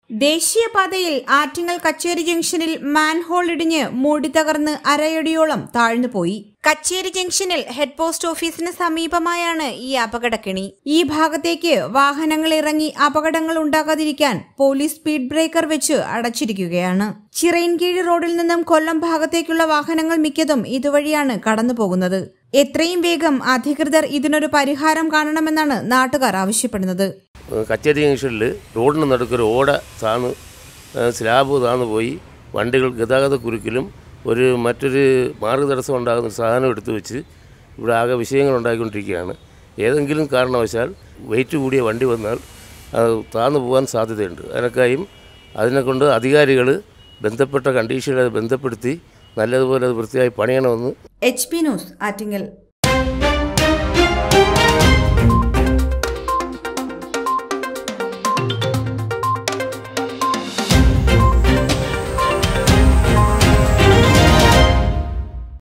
ദേശീയപാതയിൽ ആറ്റിങ്ങൽ കച്ചേരി ജംഗ്ഷനിൽ മാൻഹോൾ ഇടിഞ്ഞ് മൂടി തകർന്ന് അരയടിയോളം താഴ്ന്നുപോയി കച്ചേരി ജംഗ്ഷനിൽ ഹെഡ് പോസ്റ്റ് ഓഫീസിന് സമീപമായാണ് ഈ അപകടക്കിണി ഈ ഭാഗത്തേക്ക് വാഹനങ്ങൾ ഇറങ്ങി അപകടങ്ങൾ ഉണ്ടാകാതിരിക്കാൻ പോലീസ് സ്പീഡ് ബ്രേക്കർ വെച്ച് അടച്ചിരിക്കുകയാണ് ചിറയൻകീഴ് റോഡിൽ നിന്നും കൊല്ലം ഭാഗത്തേക്കുള്ള വാഹനങ്ങൾ മിക്കതും ഇതുവഴിയാണ് കടന്നു പോകുന്നത് എത്രയും വേഗം അധികൃതർ ഇതിനൊരു പരിഹാരം കാണണമെന്നാണ് നാട്ടുകാർ ആവശ്യപ്പെടുന്നത് കച്ചേരി ജംഗ്ഷനിൽ റോഡിന് നടുക്കൊരു ഓട താന്ന് ഏഹ് സ്ലാബ് താന്ന് പോയി വണ്ടികൾ ഗതാഗത കുരുക്കിലും ഒരു മറ്റൊരു മാർഗതടസ്സം ഉണ്ടാകുന്ന ഒരു സാധനം എടുത്തു വെച്ച് ഇവിടെ ആകെ വിഷയങ്ങൾ ഉണ്ടാക്കിക്കൊണ്ടിരിക്കുകയാണ് ഏതെങ്കിലും കാരണവശാൽ വെയിറ്റ് കൂടിയ വണ്ടി വന്നാൽ അത് താന്നു പോകാൻ സാധ്യതയുണ്ട് അതിനൊക്കെയും അതിനെക്കൊണ്ട് അധികാരികൾ ബന്ധപ്പെട്ട കണ്ടീഷനുകൾ ബന്ധപ്പെടുത്തി നല്ലതുപോലെ അത് വൃത്തിയായി പണിയണമെന്ന് എച്ച് പി ന്യൂസ് ആറ്റിങ്ങൽ